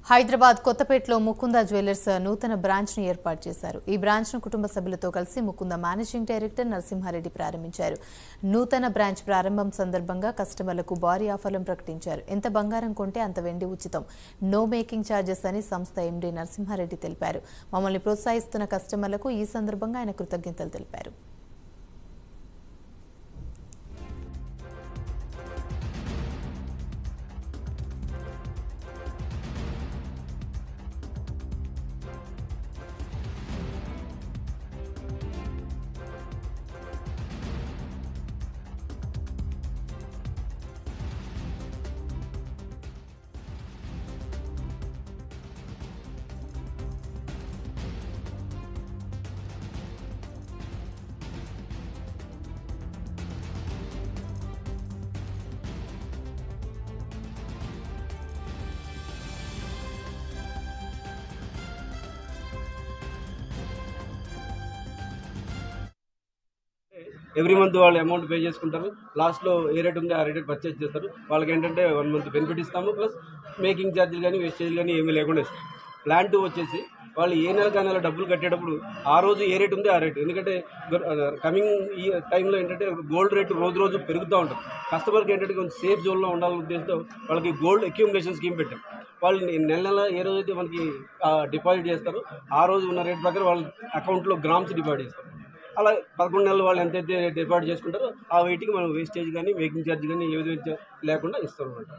హైదరాబాద్ కొత్తపేటలో ముకుంద జ్యువెలర్స్ నూతన బ్రాంచ్ ను ఏర్పాటు చేశారు ఈ బ్రాంచ్ ను కుటుంబ సభ్యులతో కలిసి ముకుంద మేనేజింగ్ డైరెక్టర్ నరసింహారెడ్డి ప్రారంభించారు నూతన బ్రాంచ్ ప్రారంభం సందర్భంగా కస్టమర్లకు భారీ ఆఫర్లను ప్రకటించారు ఎంత బంగారం కొంటే అంత వెండి ఉచితం నో మేకింగ్ ఛార్జెస్ అని సంస్థ ఎండీ నరసింహారెడ్డి తెలిపారు మమ్మల్ని ప్రోత్సహిస్తున్న కస్టమర్లకు ఈ సందర్భంగా ఆయన కృతజ్ఞతలు తెలిపారు ఎవ్రీ మంత్ వాళ్ళు అమౌంట్ పే చేసుకుంటారు లాస్ట్లో ఏ రేట్ ఉందో ఆ రేట్ పర్చేజ్ చేస్తారు వాళ్ళకి ఏంటంటే వన్ మంత్ బెనిఫిట్ ఇస్తాము ప్లస్ మేకింగ్ ఛార్జీలు కానీ వేస్టేజ్ కానీ ఏమీ లేకుండా ఇస్తాం ప్లాన్ టూ వచ్చేసి వాళ్ళు ఏ నెల కానీ నెల డబ్బులు కట్టేటప్పుడు ఆ రోజు ఏ రేట్ ఉందో ఆ రేట్ ఎందుకంటే కమింగ్ ఈ టైంలో ఏంటంటే గోల్డ్ రేటు రోజు రోజు పెరుగుతూ ఉంటుంది కస్టమర్కి ఏంటంటే కొంచెం సేఫ్ జోన్లో ఉండాలనే ఉద్దేశంతో వాళ్ళకి గోల్డ్ అక్యూమిలేషన్ స్కీమ్ పెట్టాం వాళ్ళు నెల నెల ఏ రోజైతే మనకి డిపాజిట్ చేస్తారో ఆ రోజు ఉన్న రేట్ ప్రకారం వాళ్ళ అకౌంట్లో గ్రామ్స్ డిపాజిట్ చేస్తారు అలా పదకొండు నెలలు వాళ్ళు ఎంతైతే డిపాజిట్ చేసుకుంటారో ఆ వెయిట్కి మనం వేస్టేజ్ కానీ మేకింగ్ ఛార్జ్ కానీ ఏ విధంగా లేకుండా ఇస్తాం అనమాట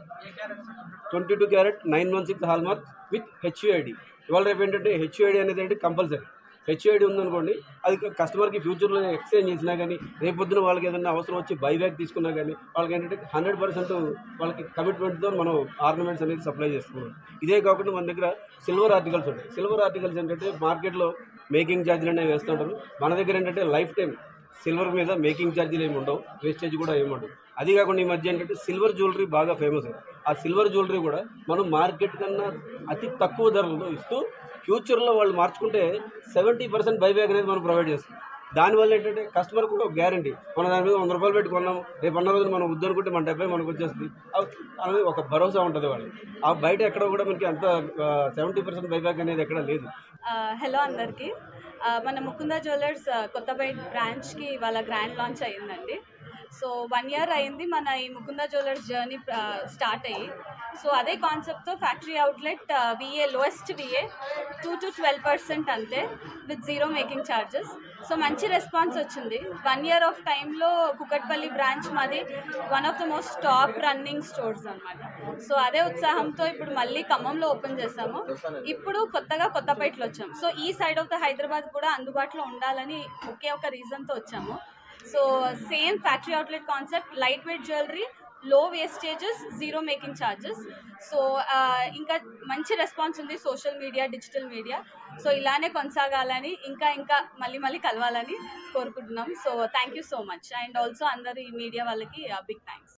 twenty two carat nine one six hallmark with HUID ఇవాళ రేపు ఏంటంటే హెచ్యుఐడి అనేది ఏంటి కంపల్సరీ హెచ్యుఐడి ఉందనుకోండి అది కస్టమర్కి ఫ్యూచర్లో ఎక్స్చేంజ్ చేసినా కానీ రేపొద్దున వాళ్ళకి ఏదైనా అవసరం వచ్చి బైబ్యాక్ తీసుకున్నా కానీ వాళ్ళకి ఏంటంటే హండ్రెడ్ పర్సెంట్ వాళ్ళకి కమిట్మెంట్తో మనం ఆర్నమెంట్స్ అనేది సప్లై చేస్తున్నాం ఇదే కాకుండా మన దగ్గర సిల్వర్ ఆర్టికల్స్ ఉంటాయి సిల్వర్ ఆర్టికల్స్ ఏంటంటే మార్కెట్లో మేకింగ్ ఛార్జీలు అనేవి వేస్తుంటారు మన దగ్గర ఏంటంటే లైఫ్ టైం సిల్వర్ మీద మేకింగ్ ఛార్జీలు ఏమి ఉండవు వేస్టేజ్ కూడా ఏమి ఉండవు అది కాకుండా ఈ మధ్య ఏంటంటే సిల్వర్ జ్యువెలరీ బాగా ఫేమస్ అయింది ఆ సిల్వర్ జ్యువెలరీ కూడా మనం మార్కెట్ కన్నా అతి తక్కువ ధరలో ఇస్తూ ఫ్యూచర్లో వాళ్ళు మార్చుకుంటే సెవెంటీ పర్సెంట్ బైబ్యాక్ అనేది మనం ప్రొవైడ్ చేస్తాం దానివల్ల ఏంటంటే కస్టమర్ కూడా ఒక గ్యారంటీ మనం దాని మీద వంద రూపాయలు పెట్టి కొన్నాం రేపు అన్న రోజున మనం వద్దనుకుంటే మన డెబ్బై మనకు వచ్చేస్తుంది అవ్- అనేది ఒక భరోసా ఉంటుంది వాళ్ళు ఆ బయట ఎక్కడ కూడా మనకి అంత సెవెంటీ పర్సెంట్ బైబ్యాక్ అనేది ఎక్కడ లేదు ఆ, హలో అందరికీ ఆ, మన ముకుంద జ్యువెలర్స్ ఆ, కొత్తపేట బ్రాంచ్కి ఇవాళ గ్రాండ్ లాంచ్ అయ్యిందండి సో వన్ ఇయర్ అయింది మన ఈ ముకుంద జ్యువెలర్స్ జర్నీ స్టార్ట్ అయ్యి సో అదే కాన్సెప్ట్తో factory outlet VA lowest VA two to twelve percent అంతే with zero making charges so మంచి రెస్పాన్స్ వచ్చింది వన్ ఇయర్ ఆఫ్ టైంలో కుకట్పల్లి బ్రాంచ్ మాది one of the most top running stores అనమాట సో అదే ఉత్సాహంతో ఇప్పుడు మళ్ళీ ఖమ్మంలో ఓపెన్ చేసాము ఇప్పుడు కొత్తగా కొత్తపేటలో వచ్చాం సో ఈ సైడ్ ఆఫ్ ద హైదరాబాద్ కూడా అందుబాటులో ఉండాలని ఒకే ఒక రీజన్తో వచ్చాము so same factory outlet concept lightweight jewellery లో wastages zero making charges so ఇంకా మంచి రెస్పాన్స్ ఉంది social media digital media so ఇలానే కొనసాగాలని ఇంకా ఇంకా మళ్ళీ మళ్ళీ కలవాలని కోరుకుంటున్నాం so thank you so much and also అందరు ఈ మీడియా వాళ్ళకి బిగ్ థ్యాంక్స్